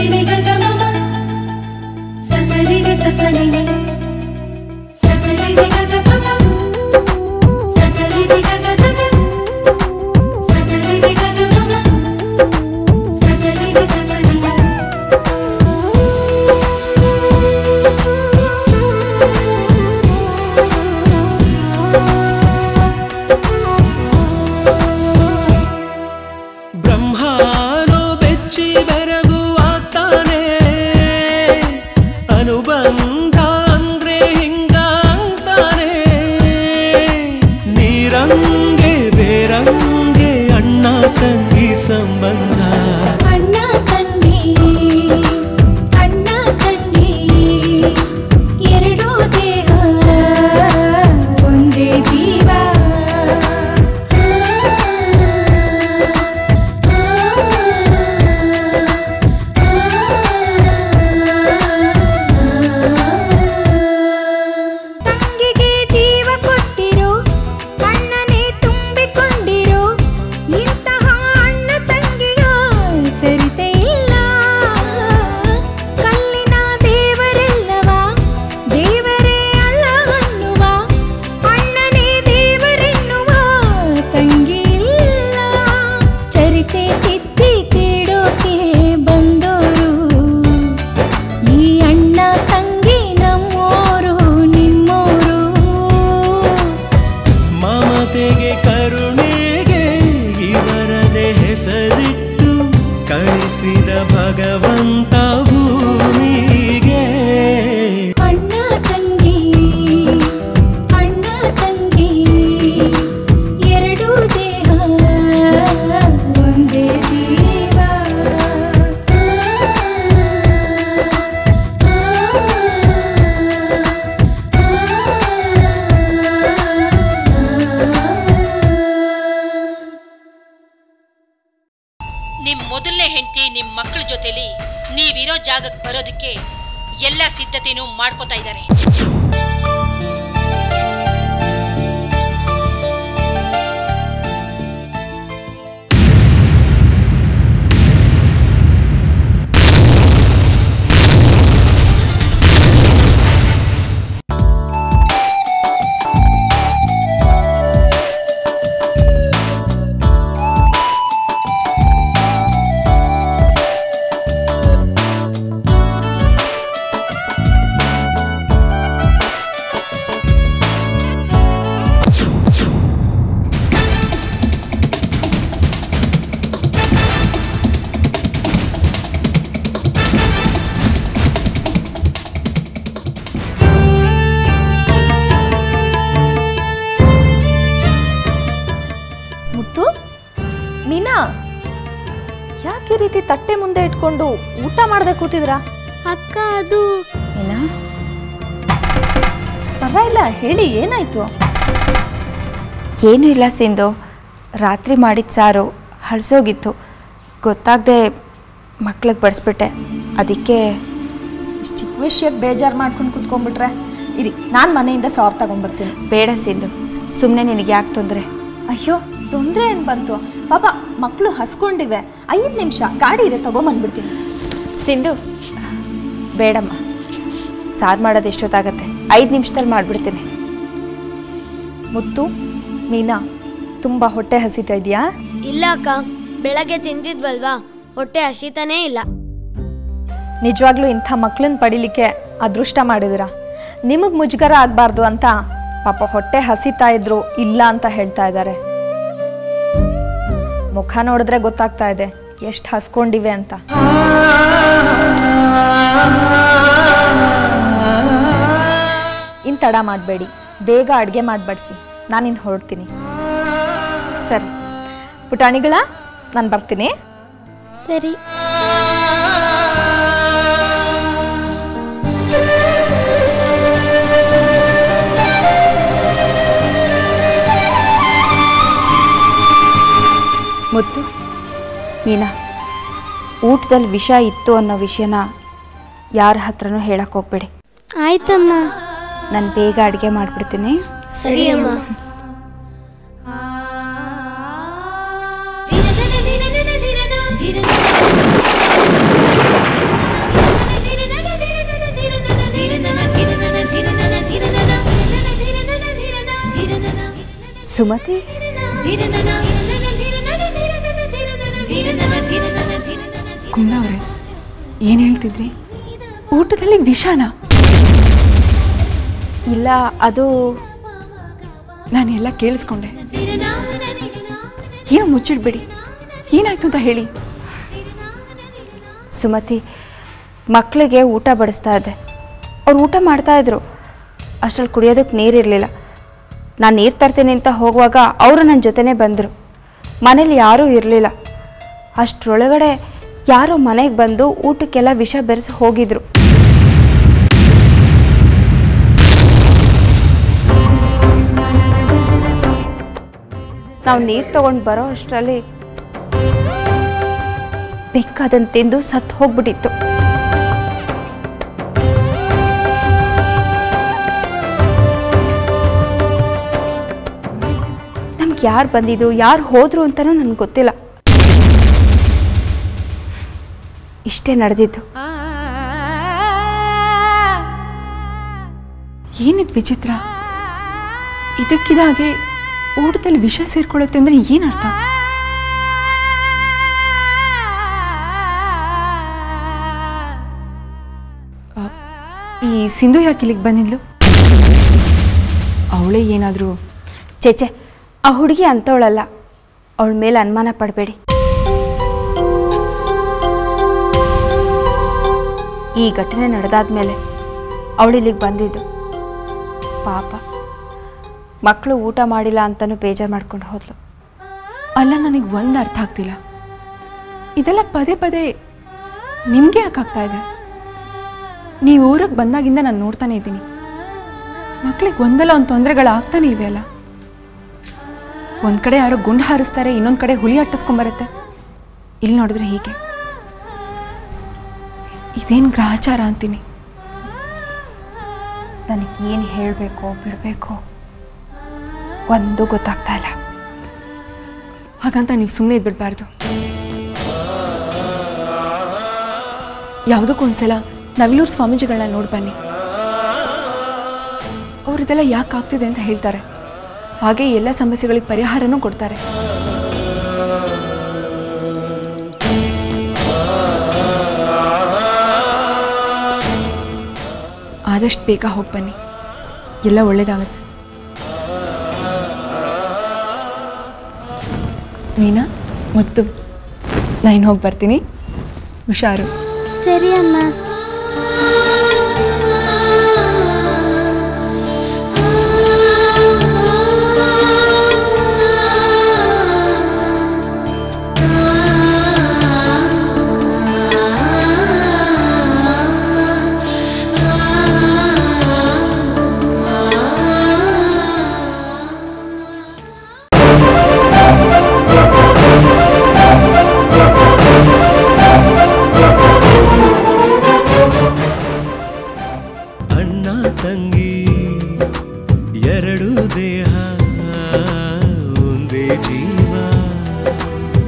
ಸಸರಿ ರಿ ಗ ಗ ಮ ಮ ಸಸರಿ ರಿ ಸಸರಿ ರಿ ಸಸರಿ ರಿ ಗ ಗ ಮ ಮ ಸಸರಿ ರಿ ಗ ಗ ಗ ಗ ಸಸರಿ ರಿ ಗ ಗ ಮ ಮ ಸಸರಿ ರಿ ಸಸರಿ ರಿ ಬ್ರಹ್ಮಾನು ಬೆಚ್ಚಿ ಬೆರಗುವಾತಾನೆ ಅನುಬಂಧ ಅಂದ್ರೆ ಹಿಂಗಾಂತಾನೆ ನೀರಂಗೆ ಬೇರಂಗೆ ಅಣ್ಣ ತಂಗಿ ಸಂಬಂಧ ಅಣ್ಣ ತಂಗಿ ಅಣ್ಣ ತಂಗಿ ಎರಡೂ ದೇಹ ಒಂದೇ ಜೀವ ತಂಗಿಗೆ ಜೀವ ಕೊಟ್ಟಿರೋ ಅಣ್ಣನೇ ತುಂಬಿಕೊಂಡಿರೋ ಇಂತಹ ಅಣ್ಣ ತಂಗಿಯ ಚರಿತೆ ಇಲ್ಲ ಕಲ್ಲಿನ ದೇವರೆಲ್ಲವ ದೇವರೇ ಅಲ್ಲ ಅನ್ನುವ ಅಣ್ಣನೇ ದೇವರೆನ್ನುವ ತಂಗಿ ಇಲ್ಲ ಚರಿತೆ ತಿದ್ದಿ ಕೇಳೋಕೆ ಬಂದೋರು ಈ ಅಣ್ಣ ತಂಗಿ ನಮ್ಮೋರು ನಿಮ್ಮೋರು ಮಮತೆಗೆ ಕರುಣೆಗೆ ಇವರದೇ ಹೆಸರಿಟ್ಟು ಕಳಿಸಿದ ಭಗವಂತ ಭೂಮಿಗೆ ಅಣ್ಣ ತಂಗಿ ಅಣ್ಣ ತಂಗಿ ಎರಡೂ ದೇಹ ಒಂದೇ ಜೀವ ನಿಮ್ ಮೊದಲನೇ ಹೆಂಡತಿ ನಿಮ್ ಮಕ್ಕಳ ಜೊತೆಲಿ ನೀವಿರೋ ಜಾಗಕ್ಕೆ ಬರೋದಕ್ಕೆ ಎಲ್ಲ ಸಿದ್ಧತೆನೂ ಮಾಡ್ಕೋತಾ ಇದ್ದಾರೆ ಮುತ್ತು ಮೀನಾ ಯಾಕೆ ಈ ರೀತಿ ತಟ್ಟೆ ಮುಂದೆ ಇಟ್ಕೊಂಡು ಊಟ ಮಾಡದೆ ಕೂತಿದ್ರಾ ಅಕ್ಕ ಅದು ಮೀನಾ ಪರವಾಗಿಲ್ಲ ಹೇಳಿ ಏನಾಯ್ತು ಏನೂ ಇಲ್ಲ ಸಿಂಧು ರಾತ್ರಿ ಮಾಡಿದ ಸಾರು ಹಳಸೋಗಿತ್ತು ಗೊತ್ತಾಗದೆ ಮಕ್ಳಿಗೆ ಬಡಿಸ್ಬಿಟ್ಟೆ ಅದಕ್ಕೆ ಇಷ್ಟು ಚಿಕ್ಕ ವಿಷಯಕ್ಕೆ ಬೇಜಾರು ಮಾಡ್ಕೊಂಡು ಕೂತ್ಕೊಂಡ್ಬಿಟ್ರೆ ಇರಿ ನಾನು ಮನೆಯಿಂದ ಸಾರು ತಗೊಂಡ್ಬರ್ತೀನಿ ಬೇಡ ಸಿಂಧು ಸುಮ್ಮನೆ ನಿನಗೆ ಯಾಕೆ ತೊಂದರೆ ಅಯ್ಯೋ ತೊಂದರೆ ಏನು ಬಂತು ಪಾಪ ಮಕ್ಕಳು ಹಸ್ಕೊಂಡಿವೆ ಐದು ನಿಮಿಷ ಗಾಡಿ ಇದೆ ತಗೊಂಬಂದ್ಬಿಡ್ತೀನಿ ಸಿಂಧು ಬೇಡಮ್ಮ ಸಾರು ಮಾಡೋದು ಎಷ್ಟೊತ್ತಾಗತ್ತೆ ಐದು ನಿಮಿಷದಲ್ಲಿ ಮಾಡಿಬಿಡ್ತೀನಿ ಮುತ್ತು ಮೀನಾ ತುಂಬ ಹೊಟ್ಟೆ ಹಸಿತಾ ಇದೆಯಾ ಇಲ್ಲ ಅಕ್ಕ ಬೆಳಗ್ಗೆ ತಿಂದಿದ್ವಲ್ವಾ ಹೊಟ್ಟೆ ಹಸಿತಾನೇ ಇಲ್ಲ ನಿಜವಾಗ್ಲೂ ಇಂಥ ಮಕ್ಕಳನ್ನ ಪಡಿಲಿಕ್ಕೆ ಅದೃಷ್ಟ ಮಾಡಿದಿರ ನಿಮಗೆ ಮುಜುಗರ ಆಗಬಾರ್ದು ಅಂತ ಪಾಪ ಹೊಟ್ಟೆ ಹಸಿತಾ ಇದ್ರು ಇಲ್ಲ ಅಂತ ಹೇಳ್ತಾ ಇದ್ದಾರೆ ಮುಖ ನೋಡಿದ್ರೆ ಗೊತ್ತಾಗ್ತಾ ಇದೆ ಎಷ್ಟು ಹಸ್ಕೊಂಡಿವೆ ಅಂತ ಇನ್ನು ತಡ ಮಾಡಬೇಡಿ ಬೇಗ ಅಡುಗೆ ಮಾಡಿ ಬಡಿಸಿ ನಾನಿನ್ನು ಹೊರಡ್ತೀನಿ ಸರಿ ಪುಟಾಣಿಗಳ ನಾನು ಬರ್ತೀನಿ ಸರಿ ಮುತ್ತು ಮೀನಾ ಊಟದಲ್ಲಿ ವಿಷ ಇತ್ತು ಅನ್ನೋ ವಿಷಯನ ಯಾರ ಹತ್ರನೂ ಹೇಳಕ್ಕೆ ಹೋಗ್ಬೇಡಿ ಆಯ್ತಮ್ಮ ನಾನು ಬೇಗ ಅಡುಗೆ ಮಾಡಿಬಿಡ್ತೀನಿ ಸರಿ ಅಮ್ಮ ಧಿರನ ಧಿರನ ಧಿರನ ಧಿರನ ಸುಮತಿ ಕುಂದ ಅವರೇ ಏನು ಹೇಳ್ತಿದ್ರಿ ಊಟದಲ್ಲಿ ವಿಷಾನ ಇಲ್ಲ ಅದು ನಾನು ಎಲ್ಲ ಕೇಳಿಸ್ಕೊಂಡೆ ಏನು ಮುಚ್ಚಿಡ್ಬೇಡಿ ಏನಾಯ್ತು ಅಂತ ಹೇಳಿ ಸುಮತಿ ಮಕ್ಕಳಿಗೆ ಊಟ ಬಡಿಸ್ತಾ ಇದ್ದೆ ಅವ್ರು ಊಟ ಮಾಡ್ತಾ ಇದ್ರು ಅಷ್ಟ್ರಲ್ಲಿ ಕುಡಿಯೋದಕ್ಕೆ ನೀರಿರಲಿಲ್ಲ ನಾನು ನೀರು ತರ್ತೀನಿ ಅಂತ ಹೋಗುವಾಗ ಅವರು ನನ್ನ ಜೊತೆನೇ ಬಂದರು ಮನೇಲಿ ಯಾರೂ ಇರಲಿಲ್ಲ ಅಷ್ಟರೊಳಗಡೆ ಯಾರೋ ಮನೆಗೆ ಬಂದು ಊಟಕ್ಕೆಲ್ಲ ವಿಷ ಬೆರೆಸಿ ಹೋಗಿದ್ರು ನಾವು ನೀರು ತಗೊಂಡು ಬರೋ ಅಷ್ಟರಲ್ಲಿ ಬೆಕ್ಕದನ್ನು ತಿಂದು ಸತ್ತು ಹೋಗ್ಬಿಟ್ಟಿತ್ತು ನಮ್ಗೆ ಯಾರು ಬಂದಿದ್ರು ಯಾರು ಹೋದ್ರು ಅಂತಲೂ ನನಗೆ ಗೊತ್ತಿಲ್ಲ ಇಷ್ಟೇ ನಡೆದಿದ್ದು ಏನಿದ್ ವಿಚಿತ್ರ ಇದಕ್ಕಿದಾಗೆ ಊಟದಲ್ಲಿ ವಿಷ ಸೇರ್ಕೊಳ್ಳುತ್ತೆ ಅಂದ್ರೆ ಏನರ್ಥ ಆ, ಈ ಸಿಂಧು ಯಾಕೆ ಇಲ್ಲಿಗೆ ಬಂದಿದ್ಲು ಅವಳೇ ಏನಾದರೂ ಚೇಚೆ ಆ ಹುಡುಗಿ ಅಂಥವಳಲ್ಲ ಅವಳ ಮೇಲೆ ಅನುಮಾನ ಪಡಬೇಡಿ ಈ ಘಟನೆ ನಡೆದಾದ್ಮೇಲೆ ಅವಳು ಇಲ್ಲಿಗೆ ಬಂದಿದ್ದು ಪಾಪ ಮಕ್ಕಳು ಊಟ ಮಾಡಿಲ್ಲ ಅಂತಲೂ ಬೇಜಾರು ಮಾಡ್ಕೊಂಡು ಹೋದ್ಲು ಅಲ್ಲ ನನಗೆ ಒಂದು ಅರ್ಥ ಆಗ್ತಿಲ್ಲ ಇದೆಲ್ಲ ಪದೇ ಪದೇ ನಿಮಗೆ ಯಾಕಾಗ್ತಾ ಇದೆ ನೀವು ಊರಿಗೆ ಬಂದಾಗಿಂದ ನಾನು ನೋಡ್ತಾನೆ ಇದ್ದೀನಿ ಮಕ್ಳಿಗೆ ಒಂದಲ್ಲ ಒಂದು ತೊಂದರೆಗಳಾಗ್ತಾನೆ ಇವೆ ಅಲ್ಲ ಒಂದು ಕಡೆ ಯಾರೋ ಗುಂಡು ಹಾರಿಸ್ತಾರೆ ಇನ್ನೊಂದು ಕಡೆ ಹುಲಿ ಅಟ್ಟಿಸ್ಕೊಂಬರುತ್ತೆ ಇಲ್ಲಿ ನೋಡಿದ್ರೆ ಹೀಗೆ ಇದೇನು ಗ್ರಹಚಾರ ಅಂತೀನಿ ನನಗೇನು ಹೇಳಬೇಕೋ ಬಿಡಬೇಕೋ ಒಂದು ಗೊತ್ತಾಗ್ತಾ ಇಲ್ಲ ಹಾಗಂತ ನೀವು ಸುಮ್ಮನೆ ಇದ್ಬಿಡ್ಬಾರ್ದು ಯಾವುದಕ್ಕೂ ಒಂದ್ಸಲ ನವಿಲೂರು ಸ್ವಾಮೀಜಿಗಳನ್ನ ನೋಡಿ ಬನ್ನಿ ಅವ್ರು ಇದೆಲ್ಲ ಯಾಕೆ ಆಗ್ತಿದೆ ಅಂತ ಹೇಳ್ತಾರೆ ಹಾಗೆ ಎಲ್ಲ ಸಮಸ್ಯೆಗಳಿಗೆ ಪರಿಹಾರನೂ ಕೊಡ್ತಾರೆ ಆದಷ್ಟು ಬೇಗ ಹೋಗಿ ಬನ್ನಿ ಎಲ್ಲ ಒಳ್ಳೇದಾಗುತ್ತೆ ನೀನಾ ಮುತ್ತು ನಾನು ಹೋಗಿ ಬರ್ತೀನಿ ಹುಷಾರು ಸರಿ ಅಮ್ಮ